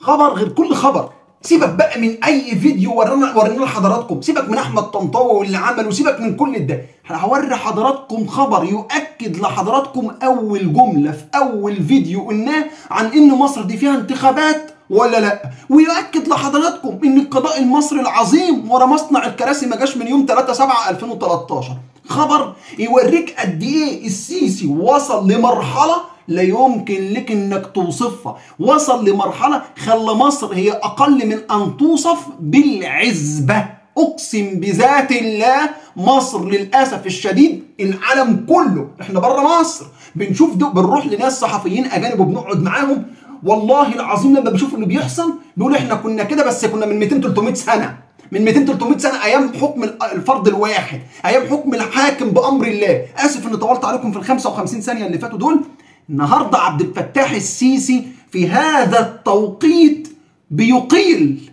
خبر غير كل خبر سيبك بقى من اي فيديو ورينا ورينا لحضراتكم سيبك من احمد طنطاوي واللي عمله سيبك من كل ده هوري حضراتكم خبر يؤكد لحضراتكم اول جمله في اول فيديو قلناه عن ان مصر دي فيها انتخابات ولا لا ويؤكد لحضراتكم ان القضاء المصري العظيم ورا مصنع الكراسي ما جاش من يوم 3 7 2013 خبر يوريك قد ايه السيسي وصل لمرحله لا يمكن لك انك توصفها وصل لمرحله خلى مصر هي اقل من ان توصف بالعزبه اقسم بذات الله مصر للاسف الشديد العالم كله احنا بره مصر بنشوف ده بنروح لناس صحفيين اجانب وبنقعد معاهم والله العظيم لما بشوف اللي بيحصل بيقول احنا كنا كده بس كنا من 200 300 سنه من 200 300 سنه ايام حكم الفرد الواحد ايام حكم الحاكم بامر الله اسف اني طولت عليكم في ال 55 ثانيه اللي فاتوا دول النهارده عبد الفتاح السيسي في هذا التوقيت بيقيل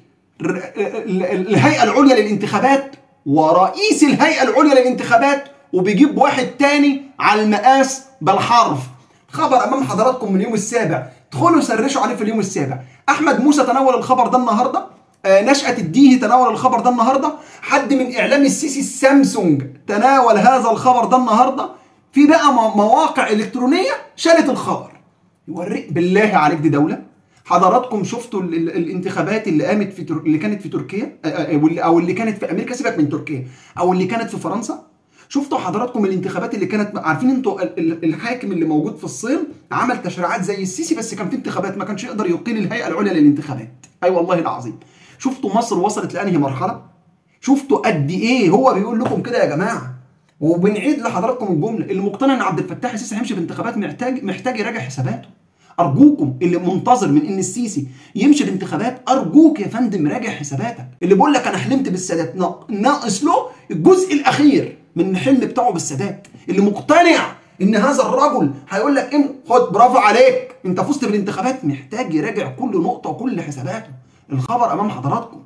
الهيئه العليا للانتخابات ورئيس الهيئه العليا للانتخابات وبيجيب واحد تاني على المقاس بالحرف خبر امام حضراتكم من اليوم السابع ادخلوا سرشوا عليه في اليوم السابع احمد موسى تناول الخبر ده النهارده آه نشأة الديهي تناول الخبر ده النهارده حد من اعلام السيسي السامسونج تناول هذا الخبر ده النهارده في بقى مواقع الكترونيه شالت الخبر يوريك بالله عليك دي دوله حضراتكم شفتوا ال ال الانتخابات اللي قامت في تر... اللي كانت في تركيا او اللي كانت في امريكا سيبك من تركيا او اللي كانت في فرنسا شفتوا حضراتكم الانتخابات اللي كانت عارفين انتوا الحاكم اللي موجود في الصين عمل تشريعات زي السيسي بس كان في انتخابات ما كانش يقدر يقيل الهيئه العليا للانتخابات اي أيوة والله العظيم شفتوا مصر وصلت لانهي مرحله شفتوا قد ايه هو بيقول لكم كده يا جماعه وبنعيد لحضراتكم الجمله اللي مقتنع ان عبد الفتاح السيسي هيمشي بانتخابات محتاج محتاج يراجع حساباته ارجوكم اللي منتظر من ان السيسي يمشي بانتخابات ارجوك يا فندم راجع حساباتك اللي بيقول لك انا حلمت بالسادات ناقص له الجزء الاخير من الحلم بتاعه بالسادات اللي مقتنع ان هذا الرجل هيقول لك إن خد برافو عليك انت فزت بالانتخابات محتاج يراجع كل نقطه وكل حساباته الخبر امام حضراتكم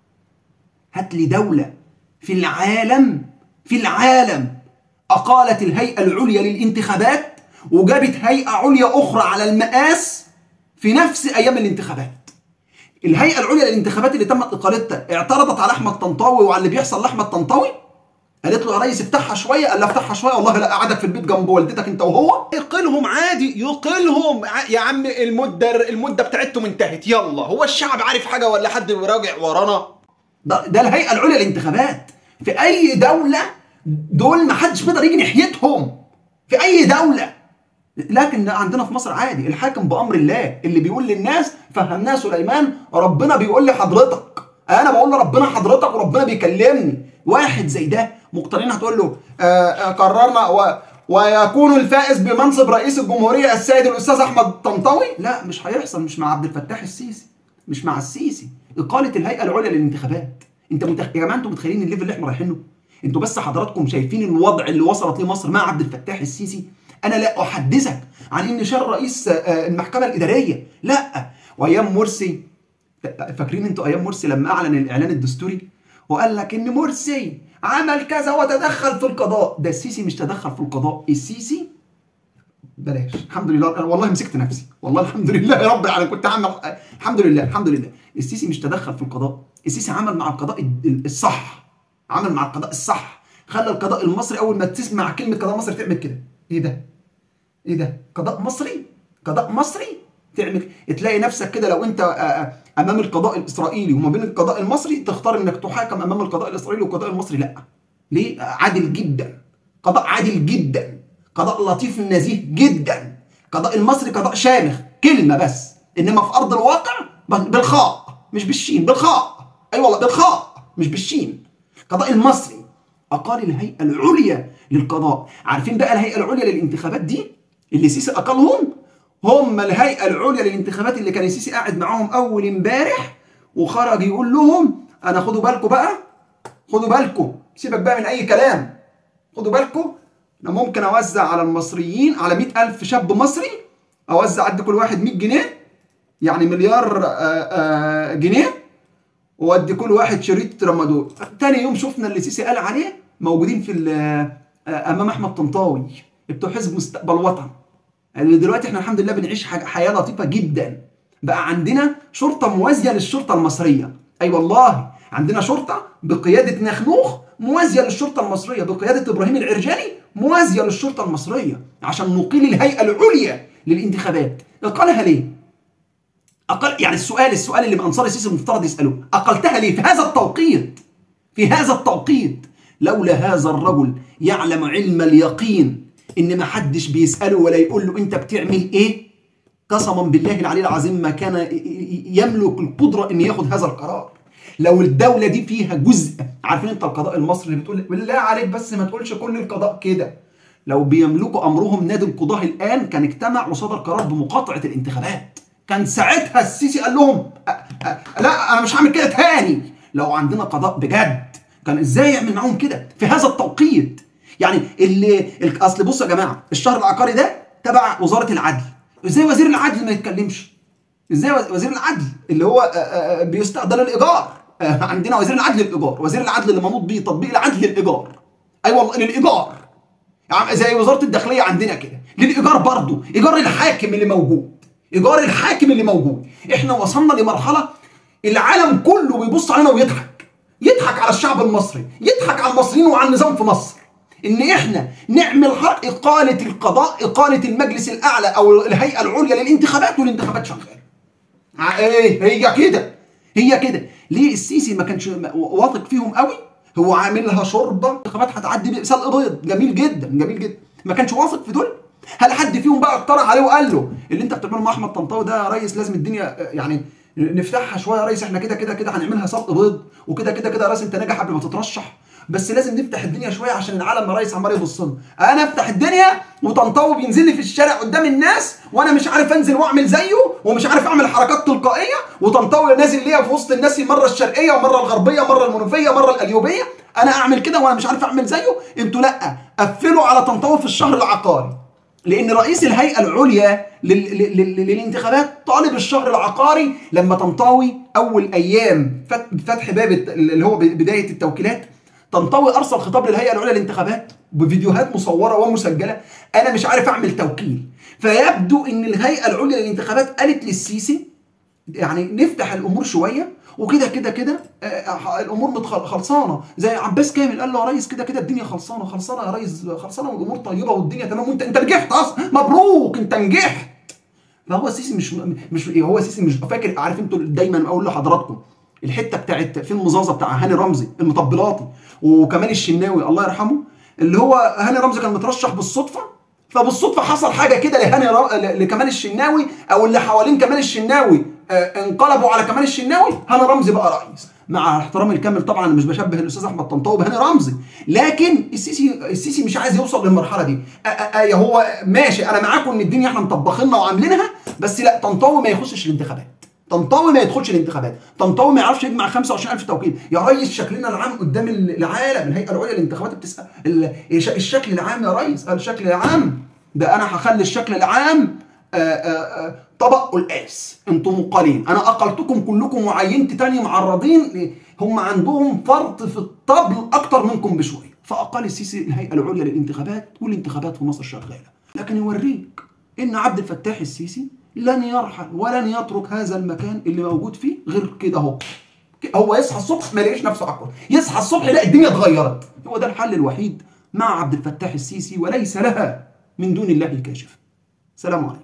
هات لي دوله في العالم في العالم اقالت الهيئه العليا للانتخابات وجابت هيئه عليا اخرى على المقاس في نفس ايام الانتخابات الهيئه العليا للانتخابات اللي تمت اقالتها اعترضت على احمد طنطاوي وعلى اللي بيحصل لاحمد طنطاوي قالت له يا ريس افتحها شويه قال لها افتحها شويه والله لا قعدك في البيت جنب والدتك انت وهو يقيلهم عادي يقيلهم يا عم المده المده بتاعتهم انتهت يلا هو الشعب عارف حاجه ولا حد بيراجع ورانا ده, ده الهيئه العليا للانتخابات في اي دوله دول ما حدش بيقدر يجي ناحيتهم في اي دوله لكن عندنا في مصر عادي الحاكم بامر الله اللي بيقول للناس فهمناه سليمان ربنا بيقول لحضرتك انا بقول لربنا حضرتك وربنا بيكلمني واحد زي ده مقتنعين هتقول له آآ آآ قررنا و ويكون الفائز بمنصب رئيس الجمهوريه السيد الاستاذ احمد طنطاوي لا مش هيحصل مش مع عبد الفتاح السيسي مش مع السيسي اقاله الهيئه العليا للانتخابات انت متخ... يا جماعه انتوا متخيلين الليفل اللي احنا رايحينه انتوا بس حضراتكم شايفين الوضع اللي وصلت ليه مصر مع عبد الفتاح السيسي انا لا احدثك عن ان شال رئيس المحكمه الاداريه لا وايام مرسي فاكرين انتوا ايام مرسي لما اعلن الاعلان الدستوري وقال لك ان مرسي عمل كذا وتدخل في القضاء ده السيسي مش تدخل في القضاء السيسي بلاش الحمد لله انا والله مسكت نفسي والله الحمد لله يا رب انا كنت عامل الحمد لله الحمد لله السيسي مش تدخل في القضاء السيسي عمل مع القضاء الصح عمل مع القضاء الصح خلى القضاء المصري اول ما تسمع كلمه قضاء مصري تعمل كده ايه ده ايه ده قضاء مصري قضاء مصري تعمل تلاقي نفسك كده لو انت امام القضاء الاسرائيلي وما بين القضاء المصري تختار انك تحاكم امام القضاء الاسرائيلي والقضاء المصري لا ليه عادل جدا قضاء عادل جدا قضاء لطيف نزيه جدا قضاء المصري قضاء شامخ كلمه بس انما في ارض الواقع بالخاء مش بالشين بالخاء اي أيوة والله بالخاء مش بالشين القضاء المصري اقال الهيئه العليا للقضاء عارفين بقى الهيئه العليا للانتخابات دي اللي سيسي اقلهم هم الهيئه العليا للانتخابات اللي كان السيسي قاعد معاهم اول امبارح وخرج يقول لهم انا خدوا بالكم بقى خدوا بالكم سيبك بقى من اي كلام خدوا بالكم انا ممكن اوزع على المصريين على مئة ألف شاب مصري اوزع عند كل واحد 100 جنيه يعني مليار آآ آآ جنيه وادي كل واحد شريط رمادول تاني يوم شفنا اللي سيسي قال عليه موجودين في امام احمد طنطاوي بتوع حزب مستقبل وطن يعني دلوقتي احنا الحمد لله بنعيش حياه لطيفه جدا بقى عندنا شرطه موازيه للشرطه المصريه اي أيوة والله عندنا شرطه بقياده نخنوخ موازيه للشرطه المصريه بقياده ابراهيم العرجاني موازيه للشرطه المصريه عشان نقيل الهيئه العليا للانتخابات اقلها ليه أقل يعني السؤال السؤال اللي انصار السيسي المفترض يسالوه اقلتها ليه في هذا التوقيت في هذا التوقيت لولا هذا الرجل يعلم علم اليقين ان ما حدش بيساله ولا يقول له انت بتعمل ايه قسما بالله العلي العظيم ما كان يملك القدره ان ياخد هذا القرار لو الدوله دي فيها جزء عارفين انت القضاء المصري اللي بتقول بالله عليك بس ما تقولش كل القضاء كده لو بيملكوا امرهم نادي القضاه الان كان اجتمع وصدر قرار بمقاطعه الانتخابات كان ساعتها السيسي قال لهم أ أ لا انا مش هعمل كده تاني لو عندنا قضاء بجد كان ازاي يعمل معاهم كده في هذا التوقيت يعني اللي اصل بصوا يا جماعه الشهر العقاري ده تبع وزاره العدل ازاي وزير العدل ما يتكلمش ازاي وزير العدل اللي هو بيستخدم الايجار عندنا وزير العدل الايجار وزير العدل اللي منوط بيه تطبيق العدل للايجار اي أيوة والله للايجار يعني زي وزاره الداخليه عندنا كده للايجار برضه ايجار الحاكم اللي موجود ايجار الحاكم اللي موجود احنا وصلنا لمرحله العالم كله بيبص علينا ويضحك يضحك على الشعب المصري يضحك على المصريين وعلى النظام في مصر ان احنا نعمل حق اقاله القضاء اقاله المجلس الاعلى او الهيئه العليا للانتخابات والانتخابات شغاله ايه هي كده هي كده ليه السيسي ما كانش واثق فيهم قوي هو عاملها شوربه انتخابات هتعدي بسلق بيض جميل جدا جميل جدا ما كانش واثق في دول هل حد فيهم بقى اقترح عليه وقال له اللي انت بتعمله مع احمد طنطاوي ده يا ريس لازم الدنيا يعني نفتحها شويه يا ريس احنا كده كده كده هنعملها سلق بيض وكده كده كده يا ريس انت ناجح قبل ما تترشح بس لازم نفتح الدنيا شويه عشان العالم يا ريس عمال يبص لنا انا افتح الدنيا وطنطاوي بينزل لي في الشارع قدام الناس وانا مش عارف انزل واعمل زيه ومش عارف اعمل حركات تلقائيه وطنطاوي نازل ليا في وسط الناس مره الشرقيه ومره الغربيه مره المنوفيه مره القليوبيه انا اعمل كده وانا مش عارف اعمل زيه انتوا لا قفلوا على طنطاوي في الشهر العقاري لان رئيس الهيئه العليا للانتخابات طالب الشهر العقاري لما طنطاوي اول ايام فتح باب اللي هو بدايه التوكيلات طنطاوي ارسل خطاب للهيئه العليا للانتخابات بفيديوهات مصوره ومسجله انا مش عارف اعمل توكيل فيبدو ان الهيئه العليا للانتخابات قالت للسيسي يعني نفتح الامور شويه وكده كده كده الامور خلصانه زي عباس كامل قال له يا ريس كده كده الدنيا خلصانه خلصانه يا ريس خلصانه والامور طيبه والدنيا تمام وانت انت نجحت اصلا مبروك انت نجحت فهو السيسي مش مش هو السيسي مش فاكر عارف انتوا دايما اقول لحضراتكم الحته بتاعت فيلم مزازه بتاع هاني رمزي المطبلاتي وكمال الشناوي الله يرحمه اللي هو هاني رمزي كان مترشح بالصدفه فبالصدفه حصل حاجه كده لهاني ر... لكمال الشناوي او اللي حوالين كمال الشناوي آه انقلبوا على كمال الشناوي هاني رمزي بقى رئيس مع احترامي الكامل طبعا انا مش بشبه الاستاذ احمد طنطاوي بهاني رمزي لكن السيسي السيسي مش عايز يوصل للمرحله دي آه آه هو ماشي انا معاكم ان الدنيا احنا مطبخينها وعاملينها بس لا طنطاوي ما يخشش الانتخابات طنطاوي ما يدخلش الانتخابات طنطاوي ما يعرفش يجمع 25000 توكيل يا ريس شكلنا العام قدام العالم الهيئه العليا للانتخابات بتسال الشكل العام يا ريس الشكل العام ده انا هخلي الشكل العام آآ آآ طبق قلقاس انتم مقالين انا اقلتكم كلكم وعينت تاني معرضين هم عندهم فرط في الطبل اكتر منكم بشويه فاقال السيسي الهيئه العليا للانتخابات والانتخابات في مصر شغاله لكن يوريك ان عبد الفتاح السيسي لن يرحل ولن يترك هذا المكان اللي موجود فيه غير كده اهو هو يصحى الصبح ما يلاقيش نفسه عقل يصحى الصبح يلاقي الدنيا اتغيرت هو ده الحل الوحيد مع عبد الفتاح السيسي وليس لها من دون الله كاشف سلام عليكم